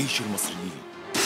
جيش المصريين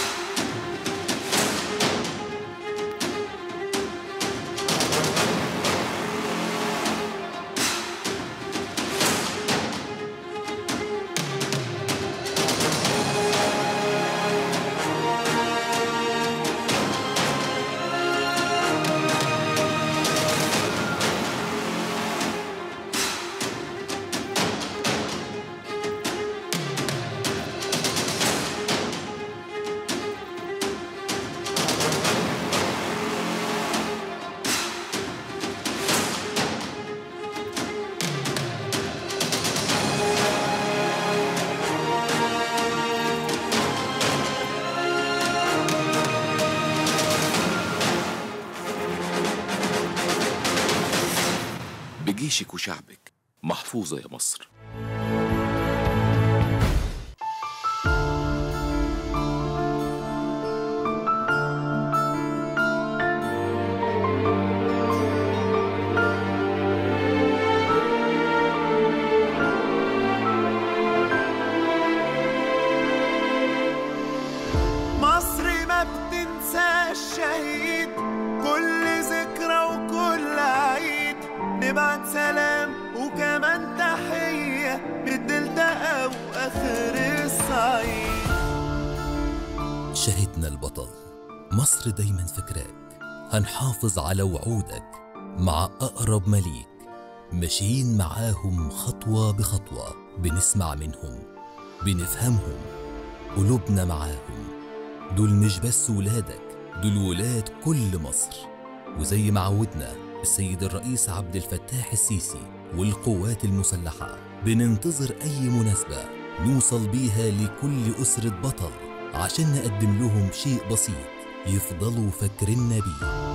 بجيشك وشعبك محفوظة يا مصر مصر ما بتنسى الشهيد كل ذكرى وكل عيد نبعت سلام وكمان تحية بالدلتا أو آخر الصعيد شهدنا البطل مصر دايما فكراك هنحافظ على وعودك مع أقرب مليك ماشيين معاهم خطوة بخطوة بنسمع منهم بنفهمهم قلوبنا معاهم دول مش بس ولادك دول ولاد كل مصر وزي ما عودنا السيد الرئيس عبد الفتاح السيسي والقوات المسلحة بننتظر أي مناسبة نوصل بيها لكل أسرة بطل عشان نقدم لهم شيء بسيط يفضلوا فاكريننا بيه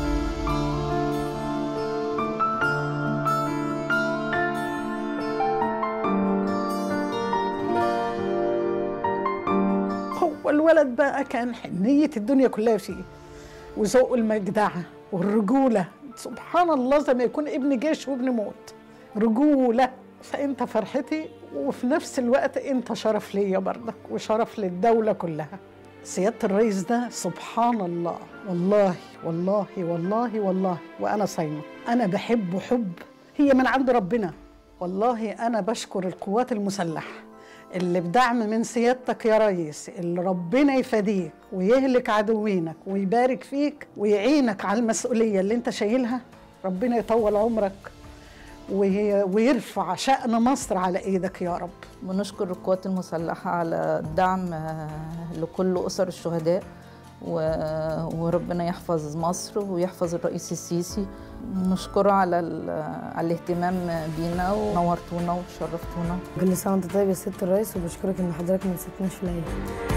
هو الولد بقى كان حنية الدنيا كلها فيه وذوق المجدعة والرجولة سبحان الله زي ما يكون ابن جيش وابن موت رجولة فأنت فرحتي وفي نفس الوقت أنت شرف ليا برضك وشرف للدولة كلها سيادة الرئيس ده سبحان الله والله والله والله والله وأنا صايمة أنا بحبه حب هي من عند ربنا والله أنا بشكر القوات المسلحة اللي بدعم من سيادتك يا ريس اللي ربنا يفديك ويهلك عدوينك ويبارك فيك ويعينك على المسؤولية اللي انت شايلها ربنا يطول عمرك وي- ويرفع شأن مصر على ايدك يا رب بنشكر القوات المسلحة على الدعم آه، لكل أسر الشهداء و- وربنا يحفظ مصر ويحفظ الرئيس السيسي نشكره على, ال- على الاهتمام بينا ونورتونا وشرفتونا كل سنة وانت طيب يا ست الرئيس وبشكرك ان حضرتك ما نسيتناش في العيد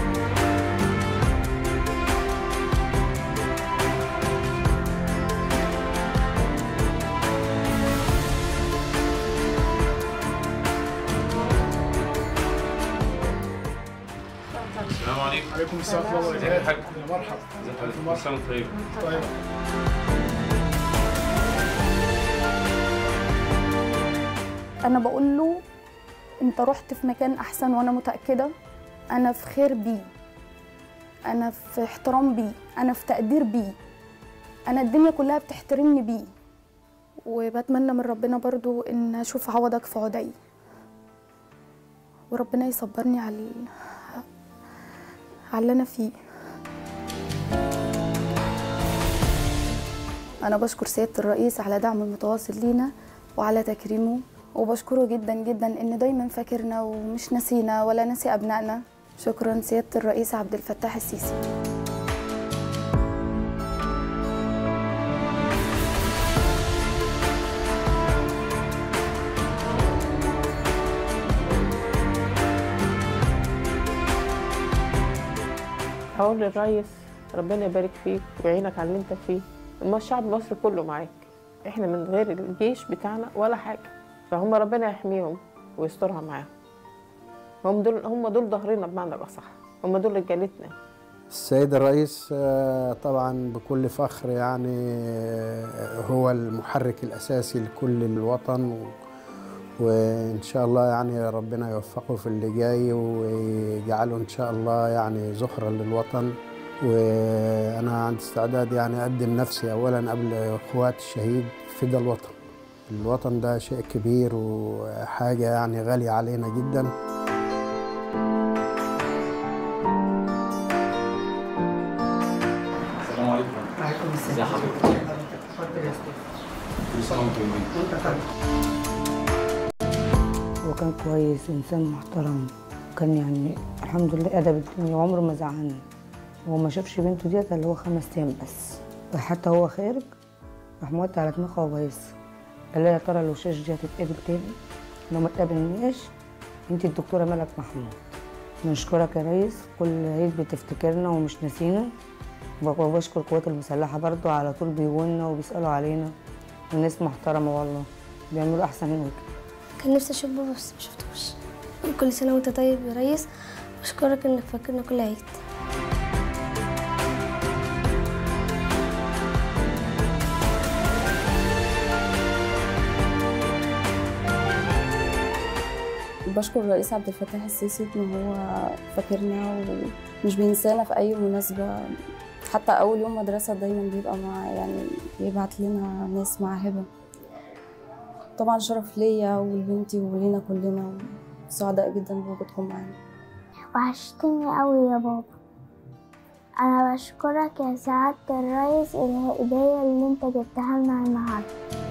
السلام عليكم عليكم السلام ورحمة الله ازيك يا حاج وبركاته يا مرحبا ازيك يا حاج كل سنه وانت طيب طيب انا بقول له انت رحت في مكان احسن وانا متاكده انا في خير بيه انا في احترام بيه انا في تقدير بيه انا الدنيا كلها بتحترمني بيه وبتمنى من ربنا برضو ان اشوف عوضك في عدي وربنا يصبرني على ال- على اللي انا فيه انا بشكر سياده الرئيس على دعمه المتواصل لينا وعلى تكريمه وبشكره جدا جدا ان دايما فاكرنا ومش نسينا ولا نسي ابنائنا شكرا سياده الرئيس عبد الفتاح السيسي هقول للريس ربنا يبارك فيك ويعينك على اللي انت فيه اما الشعب المصري كله معاك احنا من غير الجيش بتاعنا ولا حاجه فهم ربنا يحميهم ويسترها معاهم هم دول هم دول ظهرنا بمعنى الاصح هم دول رجالتنا السيد الرئيس آه، طبعا بكل فخر يعني آه، هو المحرك الأساسي لكل الوطن و- وإن شاء الله يعني ربنا يوفقه في اللي جاي ويجعله إن شاء الله يعني زخرا للوطن وأنا عندي استعداد يعني أقدم نفسي أولا قبل إخوات الشهيد فدا الوطن الوطن ده شيء كبير وحاجة يعني غالية علينا جداً السلام عليكم عليكم ازي حضرتك اتفضل يا استاذ كل سنه وانتم طيبين هو كان كويس إنسان محترم كان يعني الحمد لله أدب الدنيا وعمره ما زعلني هو ما شافش بنته ديت اللي هو خمس أيام بس وحتى هو خارج راح موت على دماغها وبايظ قال لها يا ترى لو شاش دي هتتقابل تاني لو ما اتقابلناش انت الدكتورة ملك محمود نشكرك يا ريس كل عيد بتفتكرنا ومش ناسينا وبشكر القوات المسلحة برضو على طول بيجونا وبيسألوا علينا وناس محترمة والله بيعملوا أحسن من كده كان نفسي اشوف بابا بس ما شفتوش كل سنه وانت طيب يا ريس بشكرك انك فاكرنا كل عيد بشكر الرئيس عبد الفتاح السيسي ان هو فاكرنا ومش بينسانا في اي مناسبه حتى اول يوم مدرسه دايما بيبقى مع يعني بيبعت لنا ناس مع هبه طبعا شرف ليا ولبنتي ولينا كلنا سعداء جدا بوجودكم معانا وحشتني قوي يا بابا انا بشكرك يا سعاده الريس الهديه اللي انت جبتها لنا النهارده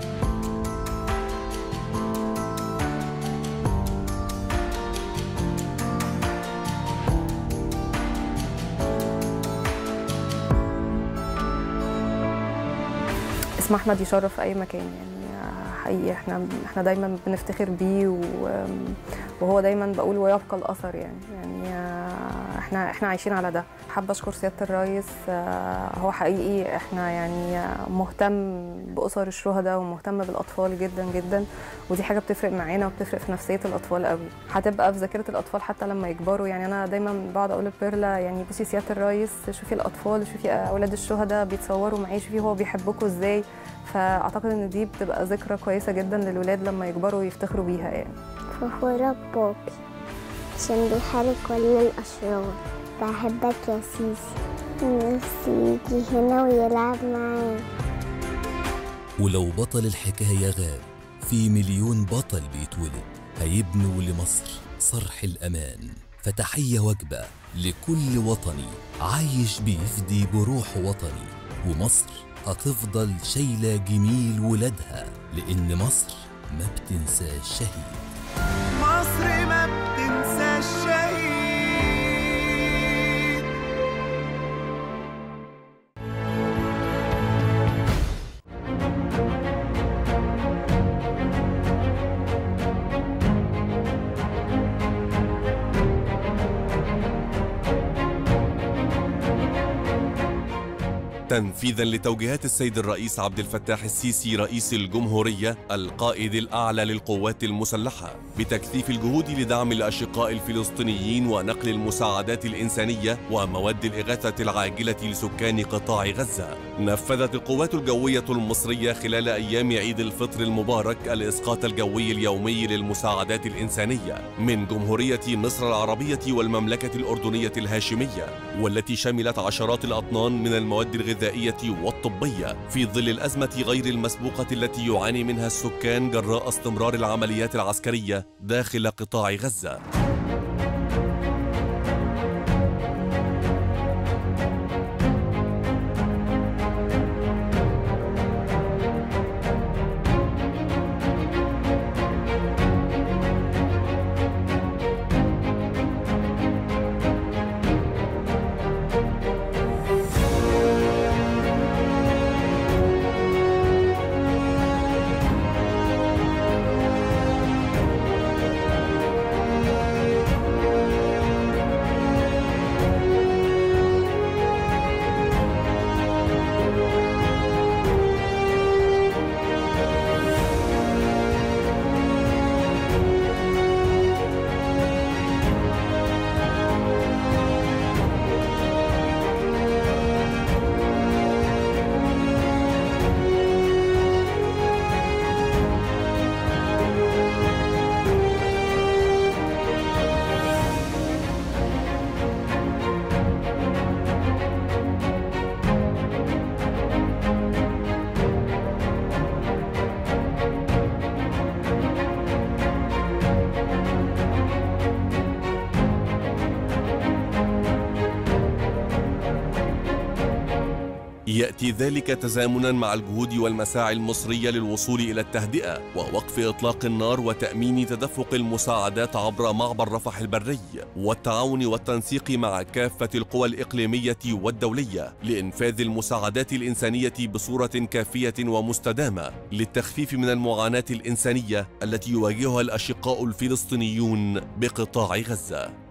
اسم احمد يشرف في اي مكان يعني حقيقي احنا احنا دايما بنفتخر بيه و- وهو دايما بقول ويبقى الاثر يعني يعني آه، احنا احنا عايشين على ده حابه اشكر سياده الرئيس آه، هو حقيقي احنا يعني آه، مهتم باسر الشهداء ومهتم بالاطفال جدا جدا ودي حاجه بتفرق معانا وبتفرق في نفسيه الاطفال قوي هتبقى في ذاكره الاطفال حتى لما يكبروا يعني انا دايما بقعد اقول لبيرلا يعني بصي سياده الرئيس شوفي الاطفال شوفي اولاد الشهداء بيتصوروا معاه شوفي هو بيحبكم ازاي فاعتقد ان دي بتبقى ذكرى كويسه جدا للولاد لما يكبروا ويفتخروا بيها يعني فخورة بابي عشان بيحارب كل الأشرار بحبك يا سيسي نفسي يجي هنا ويلعب معايا ولو بطل الحكاية غاب في مليون بطل بيتولد هيبنوا لمصر صرح الأمان فتحية وجبة لكل وطني عايش بيفدي بروح وطني ومصر هتفضل شايلة جميل ولادها لأن مصر ما بتنساش شهيد مصر ما بتنسى الشهيد تنفيذا لتوجيهات السيد الرئيس عبد الفتاح السيسي رئيس الجمهورية القائد الأعلى للقوات المسلحة بتكثيف الجهود لدعم الأشقاء الفلسطينيين ونقل المساعدات الإنسانية ومواد الإغاثة العاجلة لسكان قطاع غزة نفذت القوات الجوية المصرية خلال أيام عيد الفطر المبارك الإسقاط الجوي اليومي للمساعدات الإنسانية من جمهورية مصر العربية والمملكة الأردنية الهاشمية والتي شملت عشرات الأطنان من المواد الغذائية والطبية في ظل الأزمة غير المسبوقة التي يعاني منها السكان جراء استمرار العمليات العسكرية داخل قطاع غزة ياتي ذلك تزامنا مع الجهود والمساعي المصريه للوصول الى التهدئه ووقف اطلاق النار وتامين تدفق المساعدات عبر معبر رفح البري والتعاون والتنسيق مع كافه القوى الاقليميه والدوليه لانفاذ المساعدات الانسانيه بصوره كافيه ومستدامه للتخفيف من المعاناه الانسانيه التي يواجهها الاشقاء الفلسطينيون بقطاع غزه